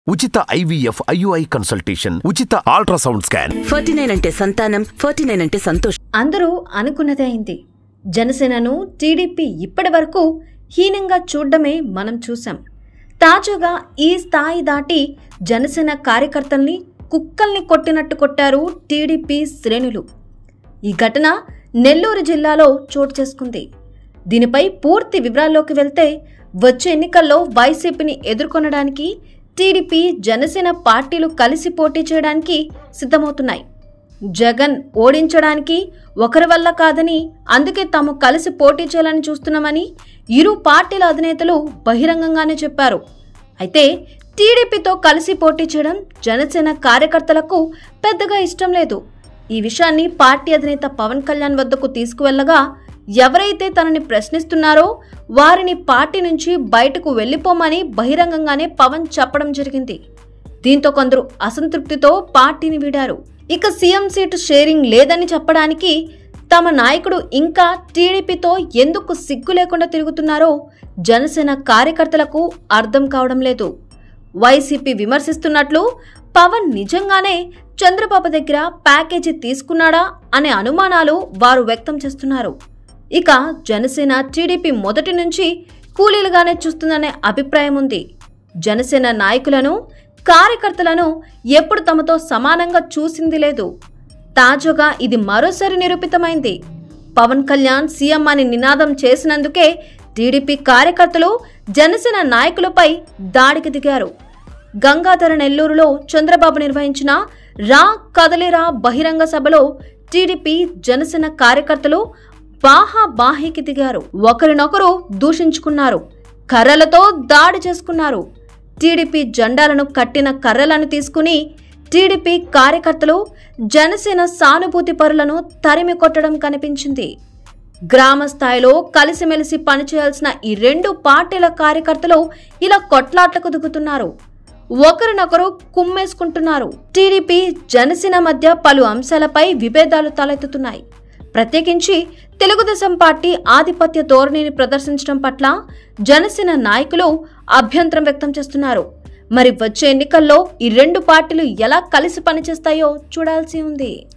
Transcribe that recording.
ఉచిత IVF IUI consultation ఉచిత ultrasound scan forty nine అంటే సంతానం ఫార్టీ నైన్ అంటే సంతోషం అందరూ అనుకున్నదే అయింది జనసేనను టీడీపీ ఇప్పటి వరకు హీనంగా చూడడమే మనం చూసాం తాజాగా ఈ స్థాయి దాటి జనసేన కార్యకర్తల్ని కుక్కల్ని కొట్టినట్టు కొట్టారు టీడీపీ శ్రేణులు ఈ ఘటన నెల్లూరు జిల్లాలో చోటు చేసుకుంది దీనిపై పూర్తి వివరాల్లోకి వెళ్తే వచ్చే ఎన్నికల్లో వైసీపీని ఎదుర్కొనడానికి టీడీపీ జనసేన పార్టీలు కలిసి పోటీ చేయడానికి సిద్ధమవుతున్నాయి జగన్ ఓడించడానికి ఒకరి వల్ల కాదని అందుకే తాము కలిసి పోటీ చేయాలని చూస్తున్నామని ఇరు పార్టీల అధినేతలు బహిరంగంగానే చెప్పారు అయితే టీడీపీతో కలిసి పోటీ చేయడం జనసేన కార్యకర్తలకు పెద్దగా ఇష్టం లేదు ఈ విషయాన్ని పార్టీ అధినేత పవన్ కళ్యాణ్ వద్దకు తీసుకువెళ్లగా ఎవరైతే తనని ప్రశ్నిస్తున్నారో వారిని పార్టీ నుంచి బయటకు వెళ్లిపోమని బహిరంగంగానే పవన్ చెప్పడం జరిగింది దీంతో కొందరు అసంతృప్తితో పార్టీని వీడారు ఇక సీఎం సీటు షేరింగ్ లేదని చెప్పడానికి తమ నాయకుడు ఇంకా టీడీపీతో ఎందుకు సిగ్గు లేకుండా తిరుగుతున్నారో జనసేన కార్యకర్తలకు అర్థం కావడం లేదు వైసీపీ విమర్శిస్తున్నట్లు పవన్ నిజంగానే చంద్రబాబు దగ్గర ప్యాకేజీ తీసుకున్నాడా అనే అనుమానాలు వారు వ్యక్తం చేస్తున్నారు ఇక జనసేన టీడీపీ మొదటి నుంచి కూలీలుగానే చూస్తుందనే అభిప్రాయం ఉంది జనసేన నాయకులను కార్యకర్తలను ఎప్పుడు తమతో సమానంగా చూసింది లేదు తాజాగా ఇది మరోసారి నిరూపితమైంది పవన్ కళ్యాణ్ సీఎం అని నినాదం చేసినందుకే టీడీపీ కార్యకర్తలు జనసేన నాయకులపై దాడికి దిగారు గంగాధర నెల్లూరులో చంద్రబాబు నిర్వహించిన రా కదలిరా బహిరంగ సభలో టీడీపీ జనసేన కార్యకర్తలు బాహా బాహీకి దిగారు ఒకరినొకరు దూషించుకున్నారు కర్రలతో దాడి చేసుకున్నారు టీడీపీ జెండాలను కట్టిన కర్రలను తీసుకుని టీడీపీ కార్యకర్తలు జనసేన సానుభూతి పరులను తరిమి కొట్టడం కనిపించింది గ్రామ స్థాయిలో కలిసిమెలిసి పనిచేయాల్సిన ఈ రెండు పార్టీల కార్యకర్తలు ఇలా కొట్లాట్లకు దిగుతున్నారు ఒకరినొకరు కుమ్మేసుకుంటున్నారు టీడీపీ జనసేన మధ్య పలు అంశాలపై విభేదాలు తలెత్తుతున్నాయి ప్రత్యేకించి తెలుగుదేశం పార్టీ ఆధిపత్య ధోరణిని ప్రదర్శించడం పట్ల జనసేన నాయకులు అభ్యంతరం వ్యక్తం చేస్తున్నారు మరి వచ్చే ఎన్నికల్లో ఈ రెండు పార్టీలు ఎలా కలిసి పనిచేస్తాయో చూడాల్సి ఉంది